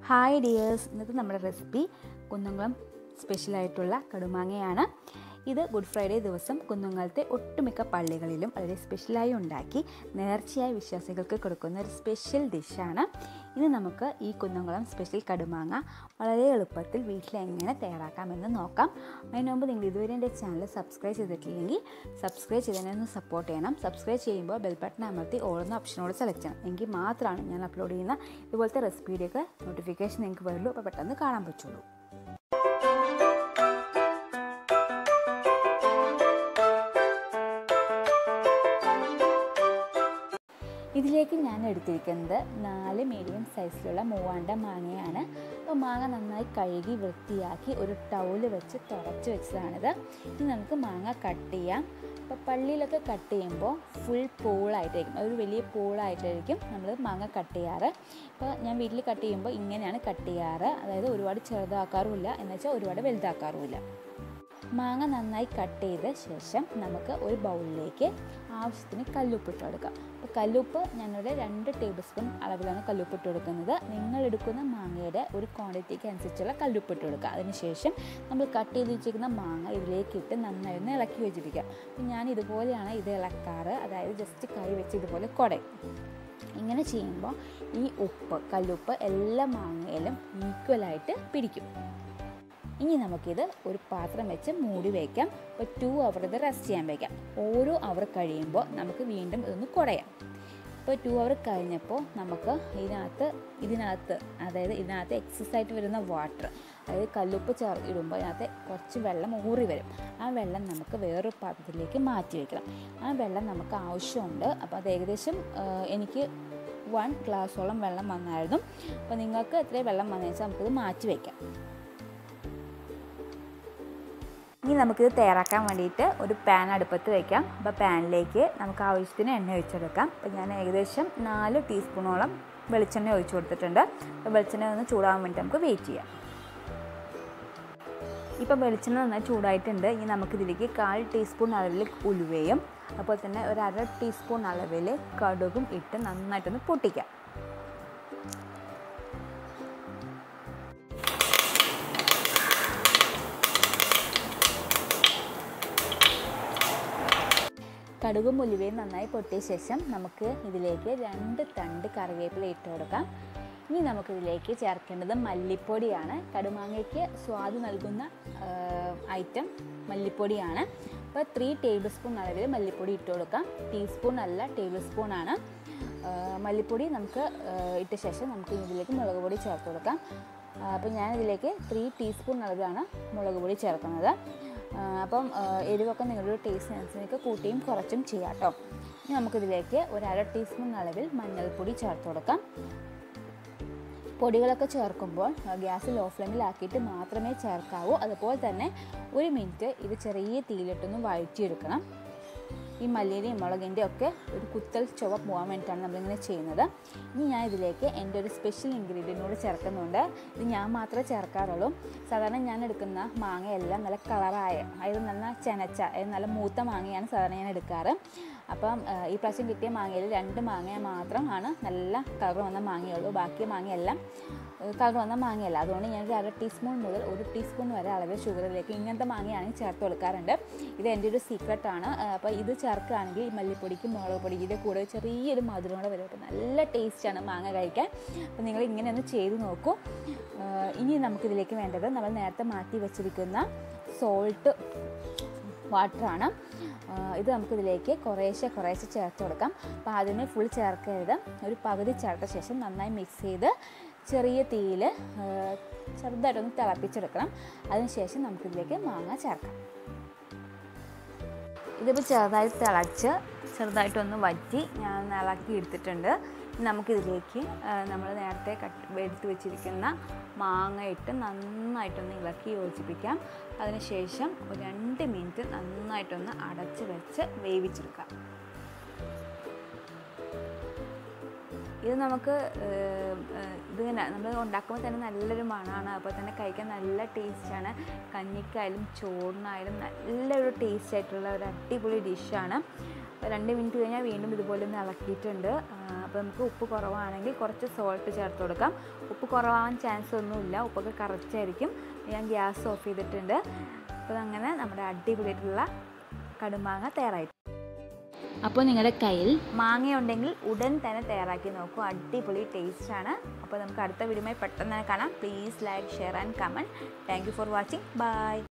hi dears ഇന്നത്തെ നമ്മുടെ recipe Kunnamkulam സ്പെഷ്യലായിട്ടുള്ള കടുമാങ്ങയാണ് ഇത് ഗുഡ് ഫ്രൈഡേ ദിവസം കുന്നംകുളത്തെ ഒട്ടുമിക്ക പള്ളികളിലും വളരെ സ്പെഷ്യലായി ഉണ്ടാക്കി നേർച്ചയായ വിശ്വാസികൾക്ക് കൊടുക്കുന്ന ഒരു സ്പെഷ്യൽ ഡിഷാണ് ഇനി നമുക്ക് ഈ കുന്നംകുളം സ്പെഷ്യൽ കടുമാങ്ങ വളരെ എളുപ്പത്തിൽ വീട്ടിൽ എങ്ങനെ തയ്യാറാക്കാമെന്ന് നോക്കാം അതിന് മുമ്പ് നിങ്ങൾ ഇതുവരെ എൻ്റെ ചാനൽ സബ്സ്ക്രൈബ് ചെയ്തിട്ടില്ലെങ്കിൽ സബ്സ്ക്രൈബ് ചെയ്തതിനെ ഒന്ന് സപ്പോർട്ട് ചെയ്യണം സബ്സ്ക്രൈബ് ചെയ്യുമ്പോൾ ബെൽ ബട്ടൺ അമർത്തി ഓടുന്ന ഓപ്ഷനോട് സെലക്ട് ചെയ്യണം എങ്കിൽ മാത്രമാണ് ഞാൻ അപ്ലോഡ് ചെയ്യുന്ന ഇതുപോലത്തെ റെസിപ്പിയുടെയൊക്കെ നോട്ടിഫിക്കേഷൻ നിങ്ങൾക്ക് വരുള്ളൂ അപ്പോൾ പെട്ടെന്ന് കാണാൻ പറ്റുള്ളൂ ഇതിലേക്ക് ഞാൻ എടുത്തിരിക്കുന്നത് നാല് മീഡിയം സൈസിലുള്ള മൂവാണ്ട മാങ്ങയാണ് അപ്പോൾ മാങ്ങ നന്നായി കഴുകി വൃത്തിയാക്കി ഒരു ടൗല് വെച്ച് തുടച്ച് വെച്ചതാണിത് ഇനി നമുക്ക് മാങ്ങ കട്ട് ചെയ്യാം അപ്പോൾ പള്ളിയിലൊക്കെ കട്ട് ചെയ്യുമ്പോൾ ഫുൾ പൂളായിട്ടായിരിക്കും അതൊരു വലിയ പൂളായിട്ടായിരിക്കും നമ്മൾ മാങ്ങ കട്ട് ചെയ്യാറ് അപ്പോൾ ഞാൻ വീട്ടിൽ കട്ട് ചെയ്യുമ്പോൾ ഇങ്ങനെയാണ് കട്ട് ചെയ്യാറ് അതായത് ഒരുപാട് ചെറുതാക്കാറുമില്ല എന്നുവെച്ചാൽ ഒരുപാട് വലുതാക്കാറുമില്ല മാങ്ങ നന്നായി കട്ട് ചെയ്ത ശേഷം നമുക്ക് ഒരു ബൗളിലേക്ക് ആവശ്യത്തിന് കല്ലുപ്പ് ഇട്ട് കൊടുക്കാം അപ്പോൾ കല്ലുപ്പ് ഞാനിവിടെ രണ്ട് ടേബിൾ സ്പൂൺ അളവിലാണ് കല്ലുപ്പ് ഇട്ട് കൊടുക്കുന്നത് നിങ്ങൾ എടുക്കുന്ന മാങ്ങയുടെ ഒരു ക്വാണ്ടിറ്റിക്ക് അനുസരിച്ചുള്ള കല്ലുപ്പ് ഇട്ട് കൊടുക്കുക അതിനുശേഷം നമ്മൾ കട്ട് ചെയ്ത് വെച്ചിരിക്കുന്ന മാങ്ങ ഇതിലേക്ക് ഇട്ട് നന്നായി ഒന്ന് ഇളക്കി വെച്ചിരിക്കുക അപ്പോൾ ഞാൻ ഇതുപോലെയാണ് ഇത് ഇളക്കാറ് അതായത് ജസ്റ്റ് കൈ വെച്ച് ഇതുപോലെ കുടയും ഇങ്ങനെ ചെയ്യുമ്പോൾ ഈ ഉപ്പ് കല്ലുപ്പ് എല്ലാ മാങ്ങയിലും ഈക്വലായിട്ട് പിടിക്കും ഇനി നമുക്കിത് ഒരു പാത്രം വെച്ച് മൂടി വയ്ക്കാം ഒരു ടു അവർ ഇത് റെസ്റ്റ് ചെയ്യാൻ വയ്ക്കാം ഓരോ അവർ കഴിയുമ്പോൾ നമുക്ക് വീണ്ടും ഇതൊന്ന് കുടയാം ഇപ്പോൾ ടു അവർ കഴിഞ്ഞപ്പോൾ നമുക്ക് ഇതിനകത്ത് ഇതിനകത്ത് അതായത് ഇതിനകത്ത് എക്സസ് ആയിട്ട് വരുന്ന വാട്ടർ അതായത് കല്ലുപ്പ് ചേർ ഇടുമ്പോൾ അതിനകത്ത് കുറച്ച് വെള്ളം ഊറി വരും ആ വെള്ളം നമുക്ക് വേറൊരു പാത്രത്തിലേക്ക് മാറ്റി വയ്ക്കണം ആ വെള്ളം നമുക്ക് ആവശ്യമുണ്ട് അപ്പോൾ അത് ഏകദേശം എനിക്ക് വൺ ഗ്ലാസോളം വെള്ളം വന്നായിരുന്നു അപ്പോൾ നിങ്ങൾക്ക് എത്രയും വെള്ളം വന്നു വെച്ചാൽ നമുക്കിത് മാറ്റി വയ്ക്കാം ഇനി നമുക്കിത് തയ്യാറാക്കാൻ വേണ്ടിയിട്ട് ഒരു പാൻ അടുപ്പത്ത് വയ്ക്കാം അപ്പോൾ പാനിലേക്ക് നമുക്ക് ആവശ്യത്തിന് എണ്ണ ഒഴിച്ചെടുക്കാം അപ്പോൾ ഞാൻ ഏകദേശം നാല് ടീസ്പൂണോളം വെളിച്ചെണ്ണ ഒഴിച്ചു കൊടുത്തിട്ടുണ്ട് അപ്പോൾ വെളിച്ചെണ്ണ ഒന്ന് ചൂടാകാൻ വേണ്ടി നമുക്ക് വെയിറ്റ് ചെയ്യാം ഇപ്പോൾ വെളിച്ചെണ്ണ നന്നായി ചൂടായിട്ടുണ്ട് ഇനി നമുക്കിതിലേക്ക് കാൽ ടീസ്പൂൺ അളവിൽ ഉലുവയും അതുപോലെ തന്നെ ഒരു അര ടീസ്പൂൺ അളവിൽ കടുകും ഇട്ട് നന്നായിട്ടൊന്ന് പൊട്ടിക്കാം കടുകും ഉലുവയും നന്നായി പൊട്ടിയ ശേഷം നമുക്ക് ഇതിലേക്ക് രണ്ട് തണ്ട് കറിവേപ്പില ഇട്ട് കൊടുക്കാം ഇനി നമുക്കിതിലേക്ക് ചേർക്കേണ്ടത് മല്ലിപ്പൊടിയാണ് കടുമാങ്ങയ്ക്ക് സ്വാദ് നൽകുന്ന ഐറ്റം മല്ലിപ്പൊടിയാണ് അപ്പോൾ ത്രീ ടേബിൾ സ്പൂൺ അളവിൽ മല്ലിപ്പൊടി ഇട്ട് കൊടുക്കാം ടീസ്പൂൺ അല്ല ടേബിൾ സ്പൂൺ ആണ് മല്ലിപ്പൊടി നമുക്ക് ഇട്ട ശേഷം നമുക്ക് ഇതിലേക്ക് മുളക് പൊടി ചേർത്ത് കൊടുക്കാം അപ്പോൾ ഞാനിതിലേക്ക് ത്രീ ടീസ്പൂൺ അളവിലാണ് മുളക് പൊടി ചേർക്കുന്നത് അപ്പം എരിവൊക്കെ നിങ്ങളുടെ ടേസ്റ്റിനനുസരിച്ച് കൂട്ടിയും കുറച്ചും ചെയ്യാം കേട്ടോ ഇനി നമുക്കിതിലേക്ക് ഒരു അര ടീസ്പൂൺ അളവിൽ മഞ്ഞൾപ്പൊടി ചേർത്ത് കൊടുക്കാം പൊടികളൊക്കെ ചേർക്കുമ്പോൾ ഗ്യാസ് ലോ ഫ്ലെയിമിലാക്കിയിട്ട് മാത്രമേ ചേർക്കാവൂ അതുപോലെ തന്നെ ഒരു മിനിറ്റ് ഇത് ചെറിയ തീയിലിട്ടൊന്ന് വഴറ്റിയെടുക്കണം ഈ മല്ലിയുടെയും മുളകിൻ്റെ ഒക്കെ ഒരു കുത്തൽ ചുവ പോകാൻ വേണ്ടിയിട്ടാണ് നമ്മളിങ്ങനെ ചെയ്യുന്നത് ഇനി ഞാൻ ഇതിലേക്ക് എൻ്റെ ഒരു സ്പെഷ്യൽ ഇൻഗ്രീഡിയൻ്റ് കൂടി ചേർക്കുന്നുണ്ട് ഇത് ഞാൻ മാത്രമേ ചേർക്കാറുള്ളൂ സാധാരണ ഞാൻ എടുക്കുന്ന മാങ്ങയെല്ലാം നല്ല കളറായ അതായത് നല്ല ചെനച്ച അതായത് നല്ല മൂത്ത മാങ്ങയാണ് സാധാരണ ഞാൻ എടുക്കാറ് അപ്പം ഈ പ്രാവശ്യം കിട്ടിയ മാങ്ങയിൽ രണ്ട് മാങ്ങ മാത്രമാണ് നല്ല കളർ വന്ന മാങ്ങയുള്ളൂ ബാക്കി മാങ്ങയെല്ലാം കളർ വന്ന മാങ്ങയല്ല അതുകൊണ്ട് ഞാൻ ഒരു അര ടീസ്പൂൺ മുതൽ ഒരു ടീസ്പൂൺ വരെ അളവിൽ ഷുഗറിലേക്ക് ഇങ്ങനത്തെ മാങ്ങയാണെങ്കിൽ ചേർത്ത് കൊടുക്കാറുണ്ട് ഇത് എൻ്റെ ഒരു സീക്രട്ടാണ് അപ്പോൾ ഇത് ചേർക്കുകയാണെങ്കിൽ ഈ മല്ലിപ്പൊടിക്കും മുളക് പൊടിയുടെ കൂടെ ചെറിയൊരു മധുരം കൂടെ വരും അപ്പോൾ നല്ല ടേസ്റ്റാണ് മാങ്ങ കഴിക്കാൻ അപ്പോൾ നിങ്ങൾ ഇങ്ങനെ ഒന്ന് ചെയ്ത് നോക്കൂ ഇനി നമുക്കിതിലേക്ക് വേണ്ടത് നമ്മൾ നേരത്തെ മാറ്റി വെച്ചിരിക്കുന്ന സോൾട്ട് വാട്ടറാണ് ഇത് നമുക്കിതിലേക്ക് കുറേശ്ശെ കുറേശ്ശെ ചേർത്ത് കൊടുക്കാം അപ്പോൾ ആദ്യമേ ഫുൾ ചേർക്കരുത് ഒരു പകുതി ചേർത്ത ശേഷം നന്നായി മിക്സ് ചെയ്ത് ചെറിയ തീയിൽ ചെറുതായിട്ടൊന്ന് തിളപ്പിച്ചെടുക്കണം അതിനുശേഷം നമുക്കിതിലേക്ക് മാങ്ങ ചേർക്കാം ഇതിപ്പോൾ ചെറുതായി തിളച്ച് ചെറുതായിട്ടൊന്ന് വറ്റി ഞാൻ ഇളക്കി എടുത്തിട്ടുണ്ട് നമുക്കിതിലേക്ക് നമ്മൾ നേരത്തെ കട്ട് എടുത്ത് വെച്ചിരിക്കുന്ന മാങ്ങ ഇട്ട് നന്നായിട്ടൊന്ന് ഇളക്കി യോജിപ്പിക്കാം അതിനുശേഷം ഒരു രണ്ട് മിനിറ്റ് നന്നായിട്ടൊന്ന് അടച്ച് വെച്ച് വേവിച്ചെടുക്കാം ഇത് നമുക്ക് ഇത് നമ്മൾ ഉണ്ടാക്കുമ്പോൾ തന്നെ നല്ലൊരു മണമാണ് അപ്പോൾ തന്നെ കഴിക്കാൻ നല്ല ടേസ്റ്റാണ് കഞ്ഞിക്കായാലും ചോറിനായാലും നല്ലൊരു ടേസ്റ്റ് ആയിട്ടുള്ള ഒരു അടിപൊളി ഡിഷാണ് രണ്ട് മിനിറ്റ് കഴിഞ്ഞാൽ വീണ്ടും ഇതുപോലെ ഒന്ന് ഇളക്കിയിട്ടുണ്ട് അപ്പോൾ നമുക്ക് ഉപ്പ് കുറവാണെങ്കിൽ കുറച്ച് സോൾട്ട് ചേർത്ത് കൊടുക്കാം ഉപ്പ് കുറവാകാൻ ചാൻസ് ഒന്നുമില്ല ഉപ്പൊക്കെ കറക്റ്റായിരിക്കും ഞാൻ ഗ്യാസ് ഓഫ് ചെയ്തിട്ടുണ്ട് അപ്പോൾ അങ്ങനെ നമ്മുടെ അടിപൊളിയായിട്ടുള്ള കടുമാങ്ങ തയ്യാറായി അപ്പോൾ നിങ്ങളുടെ കയ്യിൽ മാങ്ങ ഉണ്ടെങ്കിൽ ഉടൻ തന്നെ തയ്യാറാക്കി നോക്കൂ അടിപൊളി ടേസ്റ്റാണ് അപ്പോൾ നമുക്ക് അടുത്ത വീഡിയോയുമായി പെട്ടെന്ന് തന്നെ കാണാം please like share and comment thank you for watching by